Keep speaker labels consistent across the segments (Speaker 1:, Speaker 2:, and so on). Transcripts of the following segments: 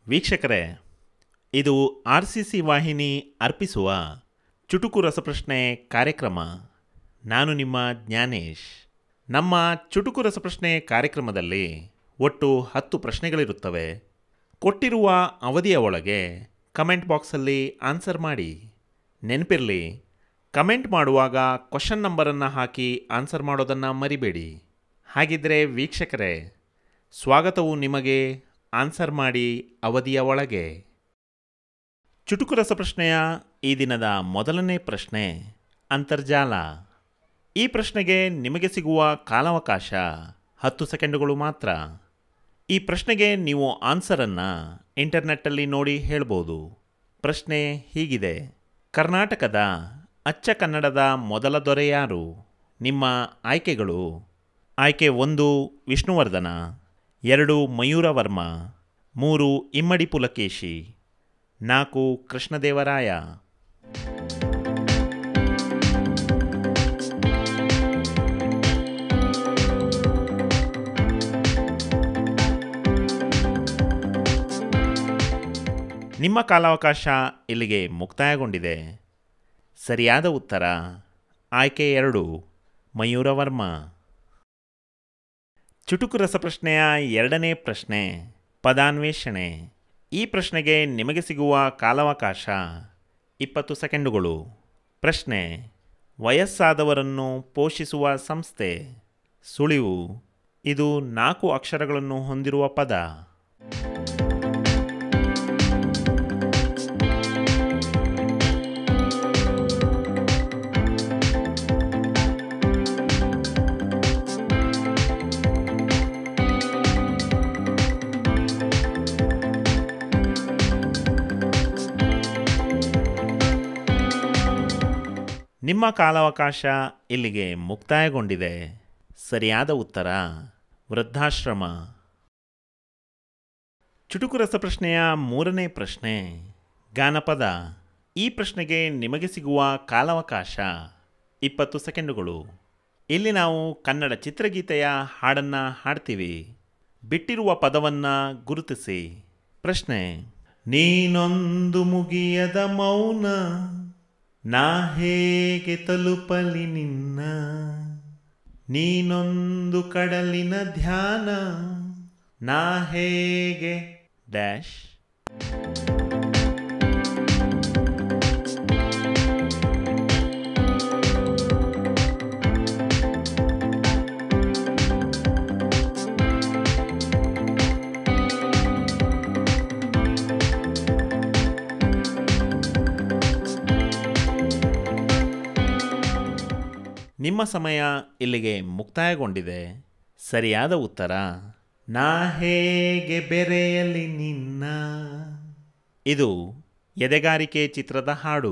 Speaker 1: ವೀಕ್ಷಕರೇ ಇದು R C C ವಾಹಿನಿ ಅರ್ಪಿಸುವ ಚುಟುಕು ರಸಪ್ರಶ್ನೆ ಕಾರ್ಯಕ್ರಮ ನಾನು ನಿಮ್ಮ ಜ್ಞಾನೇಶ್ ನಮ್ಮ ಚುಟುಕು ರಸಪ್ರಶ್ನೆ ಕಾರ್ಯಕ್ರಮದಲ್ಲಿ ಒಟ್ಟು ಹತ್ತು ಪ್ರಶ್ನೆಗಳಿರುತ್ತವೆ ಕೊಟ್ಟಿರುವ ಅವಧಿಯ ಒಳಗೆ ಕಮೆಂಟ್ ಬಾಕ್ಸಲ್ಲಿ ಆನ್ಸರ್ ಮಾಡಿ ನೆನಪಿರಲಿ ಕಮೆಂಟ್ ಮಾಡುವಾಗ ಕ್ವಶನ್ ನಂಬರನ್ನು ಹಾಕಿ ಆನ್ಸರ್ ಮಾಡೋದನ್ನು ಮರಿಬೇಡಿ ಹಾಗಿದ್ದರೆ ವೀಕ್ಷಕರೇ ಸ್ವಾಗತವು ನಿಮಗೆ ಆನ್ಸರ್ ಮಾಡಿ ಅವಧಿಯ ಒಳಗೆ ಚುಟುಕು ರಸಪ್ರಶ್ನೆಯ ಈ ದಿನದ ಮೊದಲನೇ ಪ್ರಶ್ನೆ ಅಂತರ್ಜಾಲ ಈ ಪ್ರಶ್ನೆಗೆ ನಿಮಗೆ ಸಿಗುವ ಕಾಲಾವಕಾಶ ಹತ್ತು ಸೆಕೆಂಡುಗಳು ಮಾತ್ರ ಈ ಪ್ರಶ್ನೆಗೆ ನೀವು ಆನ್ಸರನ್ನು ಇಂಟರ್ನೆಟ್ಟಲ್ಲಿ ನೋಡಿ ಹೇಳ್ಬೋದು ಪ್ರಶ್ನೆ ಹೀಗಿದೆ ಕರ್ನಾಟಕದ ಅಚ್ಚ ಕನ್ನಡದ ಮೊದಲ ದೊರೆ ಯಾರು ನಿಮ್ಮ ಆಯ್ಕೆಗಳು ಆಯ್ಕೆ ಒಂದು ವಿಷ್ಣುವರ್ಧನ ಎರಡು ಮಯೂರವರ್ಮ ಮೂರು ಇಮ್ಮಡಿ ಪುಲಕೇಶಿ ನಾಲ್ಕು ಕೃಷ್ಣದೇವರಾಯ ನಿಮ್ಮ ಕಾಲಾವಕಾಶ ಇಲ್ಲಿಗೆ ಮುಕ್ತಾಯಗೊಂಡಿದೆ ಸರಿಯಾದ ಉತ್ತರ ಆಯ್ಕೆ ಎರಡು ಮಯೂರವರ್ಮ ಚುಟುಕು ರಸಪ್ರಶ್ನೆಯ ಎರಡನೇ ಪ್ರಶ್ನೆ ಪದಾನ್ವೇಷಣೆ ಈ ಪ್ರಶ್ನೆಗೆ ನಿಮಗೆ ಸಿಗುವ ಕಾಲಾವಕಾಶ ಇಪ್ಪತ್ತು ಸೆಕೆಂಡುಗಳು ಪ್ರಶ್ನೆ ವಯಸ್ಸಾದವರನ್ನು ಪೋಷಿಸುವ ಸಂಸ್ಥೆ ಸುಳಿವು ಇದು ನಾಲ್ಕು ಅಕ್ಷರಗಳನ್ನು ಹೊಂದಿರುವ ಪದ ನಿಮ್ಮ ಕಾಲಾವಕಾಶ ಇಲ್ಲಿಗೆ ಮುಕ್ತಾಯಗೊಂಡಿದೆ ಸರಿಯಾದ ಉತ್ತರ ವೃದ್ಧಾಶ್ರಮ ಚುಟುಕು ರಸಪ್ರಶ್ನೆಯ ಮೂರನೇ ಪ್ರಶ್ನೆ ಗಾನಪದ ಈ ಪ್ರಶ್ನೆಗೆ ನಿಮಗೆ ಸಿಗುವ ಕಾಲಾವಕಾಶ ಇಪ್ಪತ್ತು ಸೆಕೆಂಡುಗಳು ಇಲ್ಲಿ ನಾವು ಕನ್ನಡ ಚಿತ್ರಗೀತೆಯ ಹಾಡನ್ನು ಹಾಡ್ತೀವಿ ಬಿಟ್ಟಿರುವ ಪದವನ್ನು ಗುರುತಿಸಿ ಪ್ರಶ್ನೆ ನೀನೊಂದು ಮುಗಿಯದ ಮೌನ ನಾ ಹೇಗೆ ತಲುಪಲಿ ನಿನ್ನ ನೀನೊಂದು ಕಡಲಿನ ಧ್ಯಾನ ನಾ ಹೇಗೆ ಡ್ಯಾಶ್ ನಿಮ್ಮ ಸಮಯ ಇಲ್ಲಿಗೆ ಮುಕ್ತಾಯಗೊಂಡಿದೆ ಸರಿಯಾದ ಉತ್ತರ ನಾ ಹೇಗೆ ಬೆರೆಯಲಿ ನಿನ್ನ ಇದು ಎದೆಗಾರಿಕೆ ಚಿತ್ರದ ಹಾಡು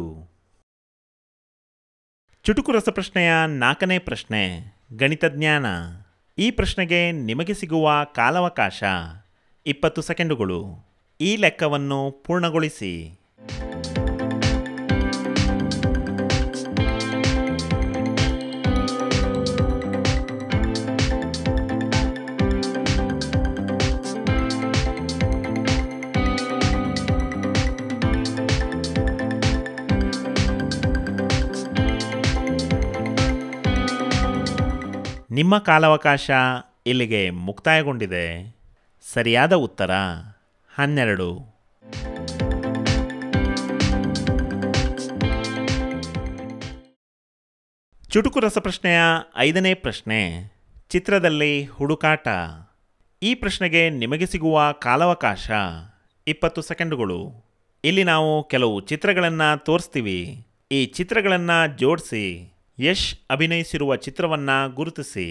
Speaker 1: ಚುಟುಕು ರಸಪ್ರಶ್ನೆಯ ನಾಲ್ಕನೇ ಪ್ರಶ್ನೆ ಗಣಿತ ಜ್ಞಾನ ಈ ಪ್ರಶ್ನೆಗೆ ನಿಮಗೆ ಸಿಗುವ ಕಾಲಾವಕಾಶ ಇಪ್ಪತ್ತು ಸೆಕೆಂಡುಗಳು ಈ ಲೆಕ್ಕವನ್ನು ಪೂರ್ಣಗೊಳಿಸಿ ನಿಮ್ಮ ಕಾಲಾವಕಾಶ ಇಲ್ಲಿಗೆ ಮುಕ್ತಾಯಗೊಂಡಿದೆ ಸರಿಯಾದ ಉತ್ತರ ಹನ್ನೆರಡು ಚುಟುಕು ರಸಪ್ರಶ್ನೆಯ ಐದನೇ ಪ್ರಶ್ನೆ ಚಿತ್ರದಲ್ಲಿ ಹುಡುಕಾಟ ಈ ಪ್ರಶ್ನೆಗೆ ನಿಮಗೆ ಸಿಗುವ ಕಾಲಾವಕಾಶ ಇಪ್ಪತ್ತು ಸೆಕೆಂಡುಗಳು ಇಲ್ಲಿ ನಾವು ಕೆಲವು ಚಿತ್ರಗಳನ್ನು ತೋರಿಸ್ತೀವಿ ಈ ಚಿತ್ರಗಳನ್ನು ಜೋಡಿಸಿ ಯಶ್ ಅಭಿನಯಿಸಿರುವ ಚಿತ್ರವನ್ನು ಗುರುತಿಸಿ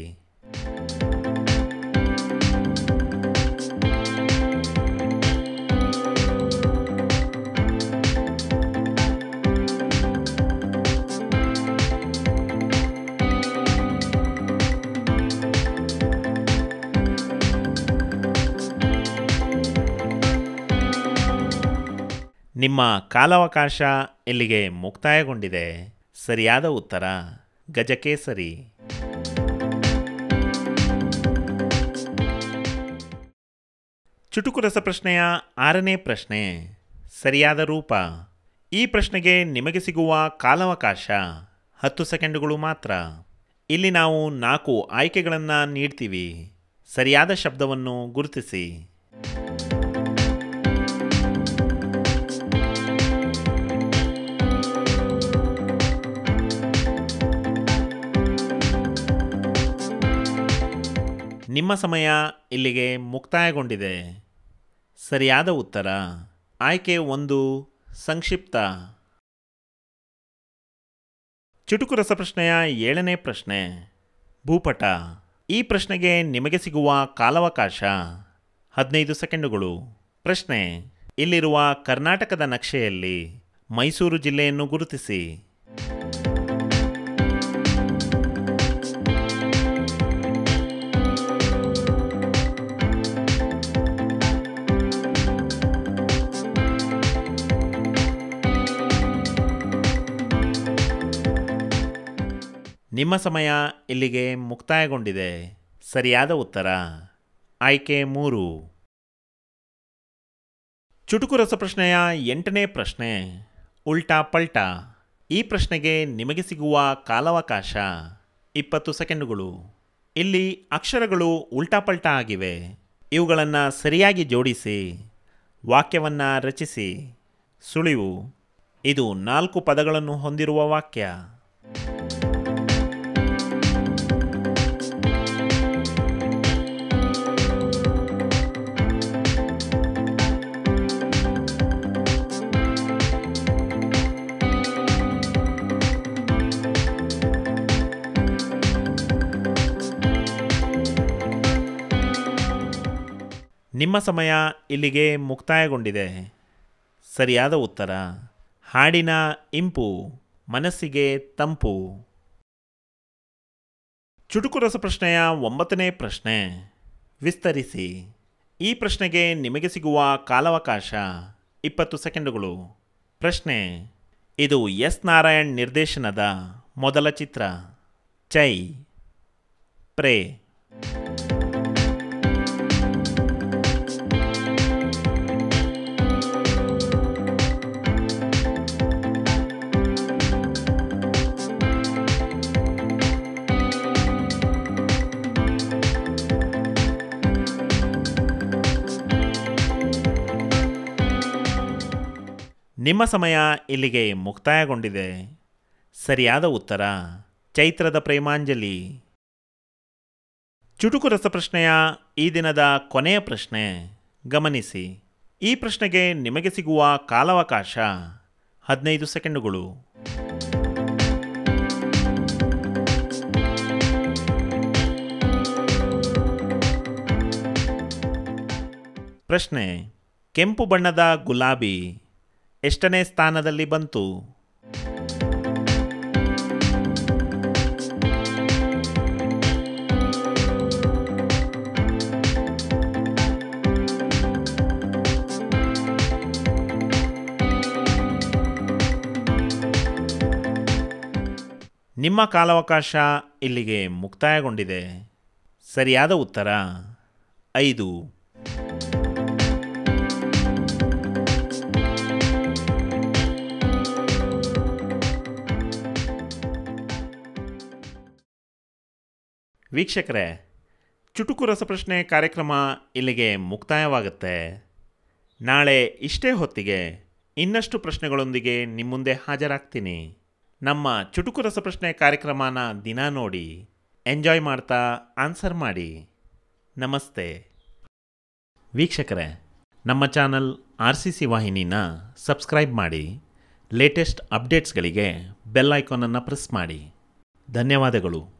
Speaker 1: ನಿಮ್ಮ ಕಾಲಾವಕಾಶ ಇಲ್ಲಿಗೆ ಮುಕ್ತಾಯಗೊಂಡಿದೆ ಸರಿಯಾದ ಉತ್ತರ ಗಜಕೇಸರಿ ಚುಟುಕು ರಸಪ್ರಶ್ನೆಯ ಆರನೇ ಪ್ರಶ್ನೆ ಸರಿಯಾದ ರೂಪ ಈ ಪ್ರಶ್ನೆಗೆ ನಿಮಗೆ ಸಿಗುವ ಕಾಲಾವಕಾಶ ಹತ್ತು ಸೆಕೆಂಡುಗಳು ಮಾತ್ರ ಇಲ್ಲಿ ನಾವು ನಾಲ್ಕು ಆಯ್ಕೆಗಳನ್ನು ನೀಡ್ತೀವಿ ಸರಿಯಾದ ಶಬ್ದವನ್ನು ಗುರುತಿಸಿ ನಿಮ್ಮ ಸಮಯ ಇಲ್ಲಿಗೆ ಮುಕ್ತಾಯಗೊಂಡಿದೆ ಸರಿಯಾದ ಉತ್ತರ ಆಯ್ಕೆ ಒಂದು ಸಂಕ್ಷಿಪ್ತ ಚುಟುಕು ರಸಪ್ರಶ್ನೆಯ ಏಳನೇ ಪ್ರಶ್ನೆ ಭೂಪಟ ಈ ಪ್ರಶ್ನೆಗೆ ನಿಮಗೆ ಸಿಗುವ ಕಾಲಾವಕಾಶ ಹದಿನೈದು ಸೆಕೆಂಡುಗಳು ಪ್ರಶ್ನೆ ಇಲ್ಲಿರುವ ಕರ್ನಾಟಕದ ನಕ್ಷೆಯಲ್ಲಿ ಮೈಸೂರು ಜಿಲ್ಲೆಯನ್ನು ಗುರುತಿಸಿ ನಿಮ್ಮ ಸಮಯ ಇಲ್ಲಿಗೆ ಮುಕ್ತಾಯಗೊಂಡಿದೆ ಸರಿಯಾದ ಉತ್ತರ ಆಯ್ಕೆ ಮೂರು ಚುಟುಕು ರಸಪ್ರಶ್ನೆಯ ಎಂಟನೇ ಪ್ರಶ್ನೆ ಉಲ್ಟಾ ಪಲ್ಟಾ ಈ ಪ್ರಶ್ನೆಗೆ ನಿಮಗೆ ಸಿಗುವ ಕಾಲಾವಕಾಶ ಇಪ್ಪತ್ತು ಸೆಕೆಂಡುಗಳು ಇಲ್ಲಿ ಅಕ್ಷರಗಳು ಉಲ್ಟಾ ಪಲ್ಟಾ ಆಗಿವೆ ಇವುಗಳನ್ನು ಸರಿಯಾಗಿ ಜೋಡಿಸಿ ವಾಕ್ಯವನ್ನು ರಚಿಸಿ ಸುಳಿವು ಇದು ನಾಲ್ಕು ಪದಗಳನ್ನು ಹೊಂದಿರುವ ವಾಕ್ಯ ನಿಮ್ಮ ಸಮಯ ಇಲ್ಲಿಗೆ ಮುಕ್ತಾಯಗೊಂಡಿದೆ ಸರಿಯಾದ ಉತ್ತರ ಹಾಡಿನ ಇಂಪು ಮನಸ್ಸಿಗೆ ತಂಪು ಚುಟುಕು ರಸಪ್ರಶ್ನೆಯ ಒಂಬತ್ತನೇ ಪ್ರಶ್ನೆ ವಿಸ್ತರಿಸಿ ಈ ಪ್ರಶ್ನೆಗೆ ನಿಮಗೆ ಸಿಗುವ ಕಾಲಾವಕಾಶ ಇಪ್ಪತ್ತು ಸೆಕೆಂಡುಗಳು ಪ್ರಶ್ನೆ ಇದು ಎಸ್ ನಾರಾಯಣ್ ನಿರ್ದೇಶನದ ಮೊದಲ ಚಿತ್ರ ಚೈ ಪ್ರೇ ನಿಮ್ಮ ಸಮಯ ಇಲ್ಲಿಗೆ ಮುಕ್ತಾಯಗೊಂಡಿದೆ ಸರಿಯಾದ ಉತ್ತರ ಚೈತ್ರದ ಪ್ರೇಮಾಂಜಲಿ ಚುಟುಕು ರಸಪ್ರಶ್ನೆಯ ಈ ದಿನದ ಕೊನೆಯ ಪ್ರಶ್ನೆ ಗಮನಿಸಿ ಈ ಪ್ರಶ್ನೆಗೆ ನಿಮಗೆ ಸಿಗುವ ಕಾಲಾವಕಾಶ ಹದಿನೈದು ಸೆಕೆಂಡುಗಳು ಪ್ರಶ್ನೆ ಕೆಂಪು ಬಣ್ಣದ ಗುಲಾಬಿ ಎಷ್ಟನೇ ಸ್ಥಾನದಲ್ಲಿ ಬಂತು ನಿಮ್ಮ ಕಾಲಾವಕಾಶ ಇಲ್ಲಿಗೆ ಮುಕ್ತಾಯಗೊಂಡಿದೆ ಸರಿಯಾದ ಉತ್ತರ ಐದು ವೀಕ್ಷಕರೇ ಚುಟುಕು ರಸಪ್ರಶ್ನೆ ಕಾರ್ಯಕ್ರಮ ಇಲ್ಲಿಗೆ ಮುಕ್ತಾಯವಾಗುತ್ತೆ ನಾಳೆ ಇಷ್ಟೇ ಹೊತ್ತಿಗೆ ಇನ್ನಷ್ಟು ಪ್ರಶ್ನೆಗಳೊಂದಿಗೆ ನಿಮ್ಮ ಮುಂದೆ ಹಾಜರಾಗ್ತೀನಿ ನಮ್ಮ ಚುಟುಕು ರಸಪ್ರಶ್ನೆ ಕಾರ್ಯಕ್ರಮನ ದಿನ ನೋಡಿ ಎಂಜಾಯ್ ಮಾಡ್ತಾ ಆನ್ಸರ್ ಮಾಡಿ ನಮಸ್ತೆ ವೀಕ್ಷಕರೇ ನಮ್ಮ ಚಾನಲ್ ಆರ್ ಸಿ ಸಿ ವಾಹಿನಿನ ಸಬ್ಸ್ಕ್ರೈಬ್ ಮಾಡಿ ಲೇಟೆಸ್ಟ್ ಅಪ್ಡೇಟ್ಸ್ಗಳಿಗೆ ಬೆಲ್ ಐಕಾನನ್ನು ಪ್ರೆಸ್ ಮಾಡಿ ಧನ್ಯವಾದಗಳು